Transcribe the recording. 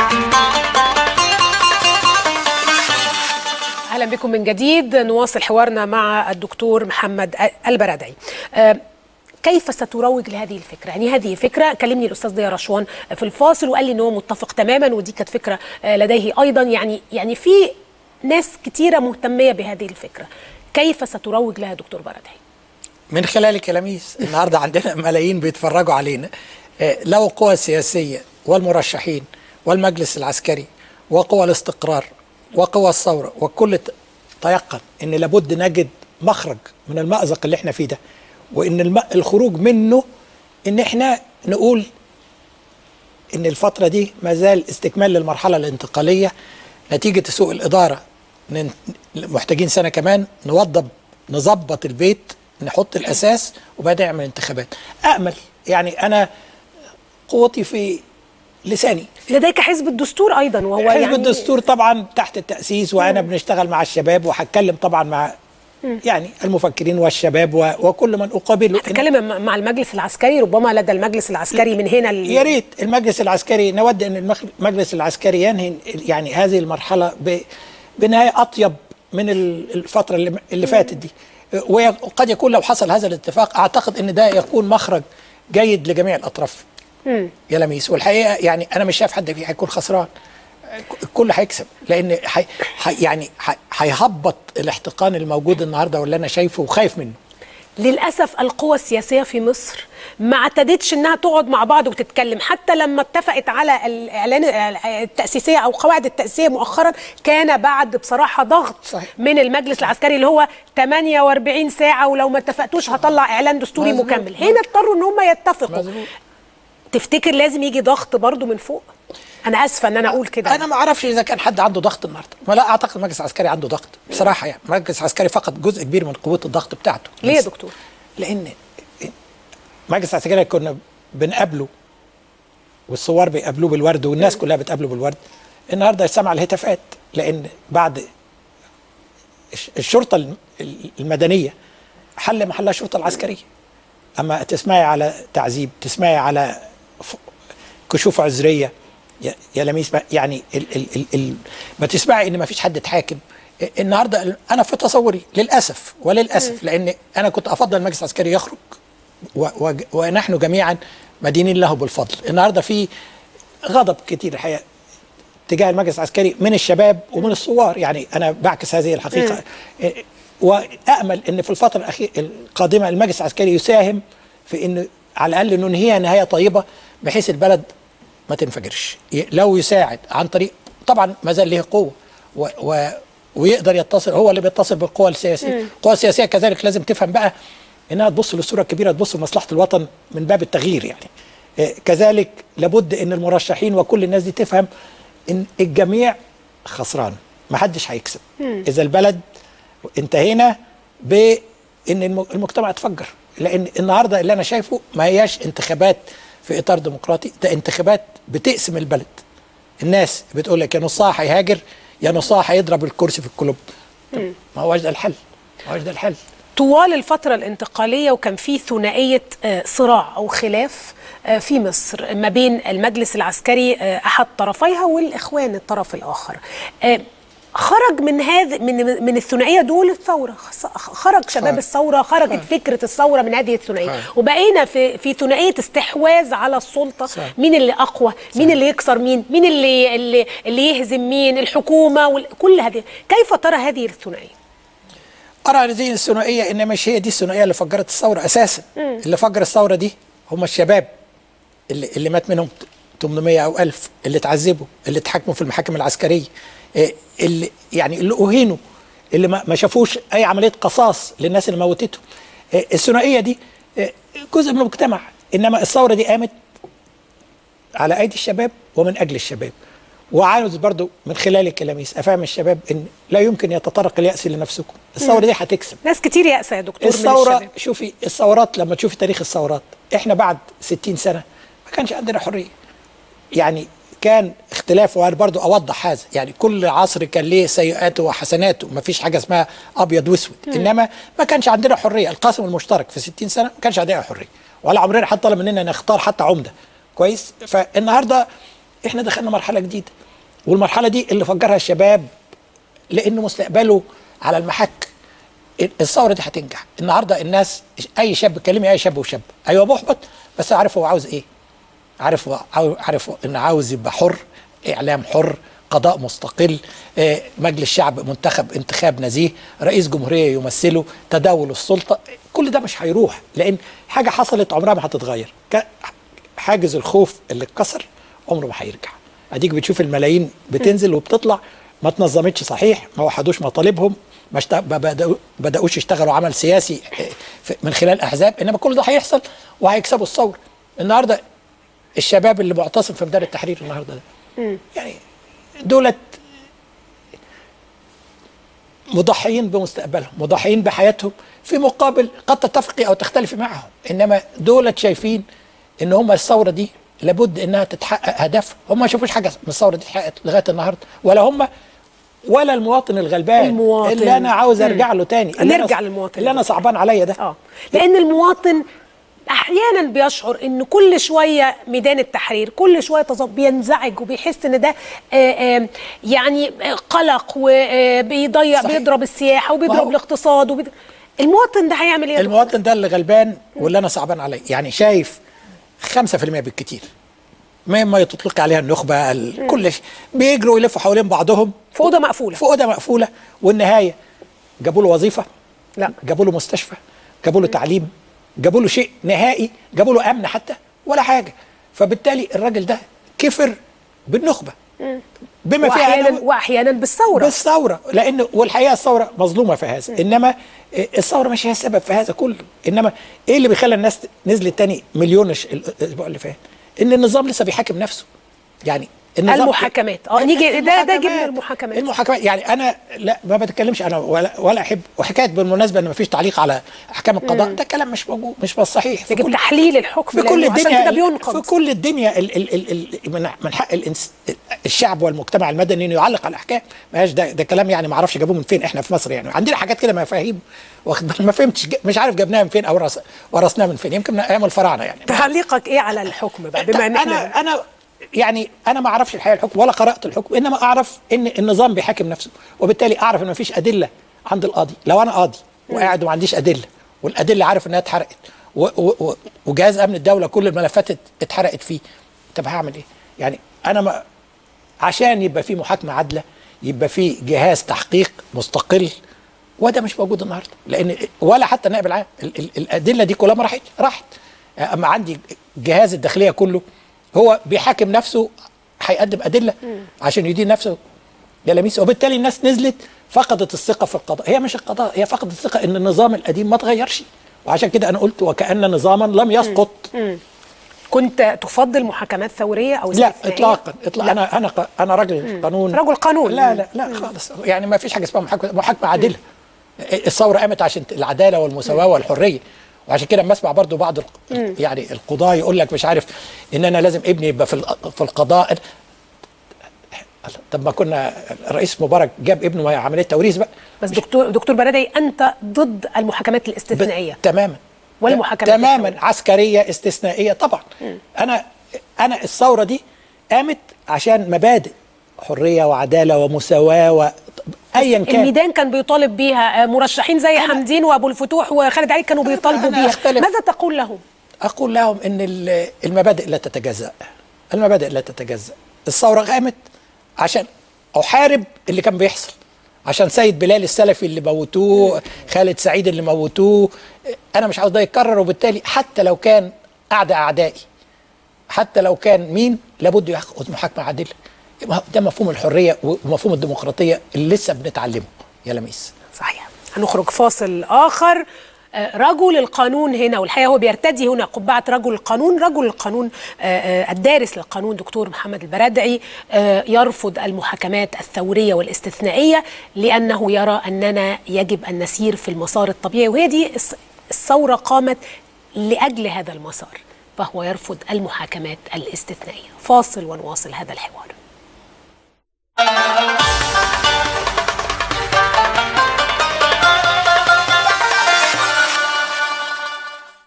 اهلا بكم من جديد نواصل حوارنا مع الدكتور محمد البرادعي آه، كيف ستروج لهذه الفكره؟ يعني هذه فكره كلمني الاستاذ ضياء رشوان في الفاصل وقال لي ان هو متفق تماما ودي كانت فكره آه، لديه ايضا يعني يعني في ناس كتيره مهتميه بهذه الفكره. كيف ستروج لها دكتور برادعي؟ من خلال كلاميس النهارده عندنا ملايين بيتفرجوا علينا آه، لو القوى السياسيه والمرشحين والمجلس العسكري وقوى الاستقرار وقوى الثوره وكل ت- تيقن ان لابد نجد مخرج من المأزق اللي احنا فيه ده وان الم- الخروج منه ان احنا نقول ان الفتره دي ما زال استكمال للمرحله الانتقاليه نتيجه سوء الاداره نن- محتاجين سنه كمان نوضب نظبط البيت نحط الاساس وبعدين نعمل انتخابات امل يعني انا قوتي في لساني لديك حزب الدستور ايضا وهو حزب يعني الدستور طبعا تحت التاسيس وانا بنشتغل مع الشباب وهتكلم طبعا مع يعني المفكرين والشباب و- وكل من اقابله إن- تتكلم مع المجلس العسكري ربما لدى المجلس العسكري من هنا ال- يا ريت المجلس العسكري نود ان المخ- المجلس العسكري ينهي يعني هذه المرحله ب- بنهايه اطيب من ال- الفتره اللي, اللي فاتت دي وقد يكون لو حصل هذا الاتفاق اعتقد ان ده يكون مخرج جيد لجميع الاطراف يا لميس والحقيقه يعني انا مش شايف حد فيه هيكون خسران الكل هيكسب لان حي حي يعني حي- هيهبط الاحتقان الموجود النهارده واللي انا شايفه وخايف منه للاسف القوى السياسيه في مصر ما اعتدتش انها تقعد مع بعض وتتكلم حتى لما اتفقت على الاعلان التاسيسيه او قواعد التاسيسيه مؤخرا كان بعد بصراحه ضغط صحيح. من المجلس العسكري اللي هو 48 ساعه ولو ما اتفقتوش هطلع اعلان دستوري مظبوط. مكمل هنا اضطروا ان هم يتفقوا مظبوط. تفتكر لازم يجي ضغط برضو من فوق انا اسفه ان انا اقول كده انا ما اعرفش اذا كان حد عنده ضغط النهارده ما لا اعتقد المجلس العسكري عنده ضغط بصراحه يعني المجلس العسكري فقد جزء كبير من قوه الضغط بتاعته ليه يا بس- دكتور لان المجلس العسكري كنا بنقابله والثوار بيقابلوه بالورد والناس كلها بتقابله بالورد النهارده سمع الهتافات لان بعد الش- الشرطه الم- المدنيه حل محلها الشرطه العسكريه اما تسمعي على تعذيب تسمعي على ف- كشوف عذريه يا- يا لميس ما- يعني ال ال ال ال ما تسمعي ان ما فيش حد اتحاكم النهارده ال- انا في تصوري للاسف وللاسف لان انا كنت افضل المجلس العسكري يخرج و و ونحن جميعا مدينين له بالفضل النهارده في غضب كتير الحقيقه تجاه المجلس العسكري من الشباب ومن الثوار يعني انا بعكس هذه الحقيقه إيه، وامل ان في الفتره الاخيره القادمه المجلس العسكري يساهم في ان على الاقل ننهيها نهايه طيبه بحيث البلد ما تنفجرش ي- لو يساعد عن طريق طبعا ما زال له قوه و و ويقدر يتصل هو اللي بيتصل بالقوى السياسيه القوى السياسيه كذلك لازم تفهم بقى انها تبص للصوره الكبيره تبص لمصلحه الوطن من باب التغيير يعني إيه، كذلك لابد ان المرشحين وكل الناس دي تفهم ان الجميع خسران ما حدش هيكسب اذا البلد انتهينا بان الم- المجتمع اتفجر لان النهارده اللي انا شايفه ما هياش انتخابات في اطار ديمقراطي ده انتخابات بتقسم البلد الناس بتقول لك يا نصها هيهاجر يا نصها هيضرب الكرسي في الكلوب طب ما هوش ده الحل ما هوش ده الحل طوال الفترة الانتقالية وكان في ثنائية آه، صراع أو خلاف آه، في مصر ما بين المجلس العسكري آه، أحد طرفيها والإخوان الطرف الآخر آه، خرج من هذا من من الثنائيه دول الثوره خ- خرج شباب خرج. الثوره خرجت فكره الثوره من هذه الثنائيه خرج. وبقينا في في ثنائيه استحواذ على السلطه صح. مين اللي اقوى مين اللي يكسر مين مين اللي اللي, اللي يهزم مين الحكومه وال- كل هذه كيف ترى هذه الثنائيه ارى هذه الثنائيه ان مش هي دي الثنائيه اللي فجرت الثوره اساسا اللي فجر الثوره دي هم الشباب اللي, اللي مات منهم 800 او 1000 اللي اتعذبوا اللي اتحاكموا في المحاكم العسكريه إيه، اللي يعني اللي اهينوا اللي ما ما شافوش اي عمليه قصاص للناس اللي موتتهم إيه، الثنائيه دي إيه، جزء من المجتمع انما الثوره دي قامت على ايدي الشباب ومن اجل الشباب وعاوز برضو من خلال الكلاميس افهم الشباب ان لا يمكن يتطرق الياس لنفسكم الثوره دي هتكسب ناس كتير يأسى يا دكتور من الثوره الشباب شوفي الثورات لما تشوفي تاريخ الثورات احنا بعد 60 سنه ما كانش عندنا حريه يعني كان اختلاف وانا برضو اوضح هذا يعني كل عصر كان ليه سيئاته وحسناته ما فيش حاجه اسمها ابيض واسود انما ما كانش عندنا حريه القاسم المشترك في 60 سنه ما كانش عندنا حريه ولا عمرنا حتى طلب مننا نختار حتى عمده كويس فالنهارده احنا دخلنا مرحله جديده والمرحله دي اللي فجرها الشباب لان مستقبله على المحك الثوره دي هتنجح النهارده الناس اي شاب كلمي اي شاب وشاب ايوه محبط بس عارف هو عاوز ايه عارف هو عاو- عارف انه عاوز يبقى حر اعلام حر قضاء مستقل آه، مجلس شعب منتخب انتخاب نزيه رئيس جمهوريه يمثله تداول السلطه كل ده مش هيروح لان حاجه حصلت عمرها ما هتتغير ك- حاجز الخوف اللي اتكسر عمره ما هيرجع اديك بتشوف الملايين بتنزل وبتطلع ما تنظمتش صحيح ما وحدوش مطالبهم ما اشت- ما بدأوا بدأوش يشتغلوا عمل سياسي آه، في- من خلال احزاب انما كل ده هيحصل وهيكسبوا الثوره النهارده الشباب اللي معتصم في ميدان التحرير النهارده ده يعني دولت مضحيين بمستقبلهم مضحيين بحياتهم في مقابل قد تتفقي او تختلفي معهم انما دولت شايفين ان هم الثوره دي لابد انها تتحقق هدف هم ما شافوش حاجه من الثوره دي اتحققت لغايه النهارده ولا هم ولا المواطن الغلبان المواطن. اللي انا عاوز ارجع له تاني اللي نرجع أنا- للمواطن. اللي انا صعبان عليا ده اه لان المواطن احيانا بيشعر ان كل شويه ميدان التحرير كل شويه تظ- بينزعج وبيحس ان ده آه، آه، يعني آه، قلق وبيضيع صحيح. بيضرب السياحه ما وبيضرب هو- الاقتصاد وبيضرب المواطن ده هيعمل ايه يا دكتور؟ المواطن ده اللي غلبان واللي انا صعبان عليه يعني شايف 5% بالكتير مما تطلق عليها النخبه ال- كل شيء بيجروا يلفوا حوالين بعضهم في اوضه مقفوله في اوضه مقفوله والنهايه جابوا له وظيفه لا جابوا له مستشفى جابوا له تعليم جابوا له شيء نهائي جابوا له امن حتى ولا حاجه فبالتالي الراجل ده كفر بالنخبه بما فيها واحيانا أنا- واحيانا بالثوره بالثوره لان والحقيقه الثوره مظلومه في هذا انما الثوره مش هي السبب في هذا كله انما ايه اللي بيخلي الناس نزلت تاني مليون الش- الاسبوع اللي فات ان النظام لسه بيحاكم نفسه يعني النظام المحاكمات اه نيجي ده ده جبنا المحاكمات المحاكمات يعني انا لا ما بتكلمش انا ولا ولا احب وحكايه بالمناسبه ان ما فيش تعليق على احكام القضاء ده كلام مش موجود مش مش صحيح في لكن كل تحليل الحكم في كل لأنه عشان الدنيا كده في بينقض كل الدنيا ال ال ال ال من من حق الإنس الشعب والمجتمع المدني انه يعلق على الاحكام ماهاش ده ده كلام يعني ما اعرفش جابوه من فين احنا في مصر يعني عندنا حاجات كده مفاهيم واخد بالك؟ ما فهمتش ج- مش عارف جبناها من فين او رس- ورثناها من فين يمكن من ايام الفراعنه يعني تعليقك ايه على الحكم بقى بما ان احنا انا انا يعني انا ما اعرفش الحقيقه الحكم ولا قرات الحكم انما اعرف ان النظام بيحاكم نفسه وبالتالي اعرف ان ما فيش ادله عند القاضي لو انا قاضي وقاعد وما عنديش ادله والادله عارف انها اتحرقت و- و- و- وجهاز امن الدوله كل الملفات ات- اتحرقت فيه طب هعمل ايه؟ يعني انا ما عشان يبقى في محاكمه عادله يبقى في جهاز تحقيق مستقل وده مش موجود النهارده لان ولا حتى النائب العام ال- ال- الادله دي كلها ما راحت راحت اما عندي جهاز الداخليه كله هو بيحاكم نفسه هيقدم ادله عشان يدين نفسه جلاميس وبالتالي الناس نزلت فقدت الثقه في القضاء هي مش القضاء هي فقدت الثقه ان النظام القديم ما اتغيرش وعشان كده انا قلت وكان نظاما لم يسقط كنت تفضل محاكمات ثوريه او لا استثنائية؟ اطلاقا اطلاقا انا انا ق- انا راجل قانون رجل قانون. لا لا لا خالص يعني ما فيش حاجه اسمها محاكمه محاكمه عادله الثوره قامت عشان العداله والمساواه والحريه وعشان كده لما اسمع برضو بعض الق- يعني القضاه يقول لك مش عارف ان انا لازم ابني يبقى في الق- في القضاء طب ما كنا الرئيس مبارك جاب ابنه وهي عمليه توريث بقى بس دكتور دكتور بردعي انت ضد المحاكمات الاستثنائيه تماما والمحاكمات تماما الثورية. عسكريه استثنائيه طبعا انا انا الثوره دي قامت عشان مبادئ حريه وعداله ومساواه و... ايا كان الميدان كان بيطالب بيها آه، مرشحين زي حمدين وابو الفتوح وخالد علي كانوا بيطالبوا أنا بيها أختلف. ماذا تقول لهم اقول لهم ان ال- المبادئ لا تتجزا المبادئ لا تتجزا الثوره قامت عشان احارب اللي كان بيحصل عشان سيد بلال السلفي اللي موتوه خالد سعيد اللي موتوه انا مش عاوز ده يتكرر وبالتالي حتى لو كان اعدى اعدائي حتى لو كان مين لابد ياخذ محاكمه عادله ده مفهوم الحريه ومفهوم الديمقراطيه اللي لسه بنتعلمه يا لميس صحيح هنخرج فاصل اخر آه، رجل القانون هنا والحقيقه هو بيرتدي هنا قبعه رجل القانون رجل القانون آه، آه، الدارس للقانون دكتور محمد البرادعي آه، يرفض المحاكمات الثوريه والاستثنائيه لانه يرى اننا يجب ان نسير في المسار الطبيعي وهي دي الس- الثوره قامت لاجل هذا المسار فهو يرفض المحاكمات الاستثنائيه فاصل ونواصل هذا الحوار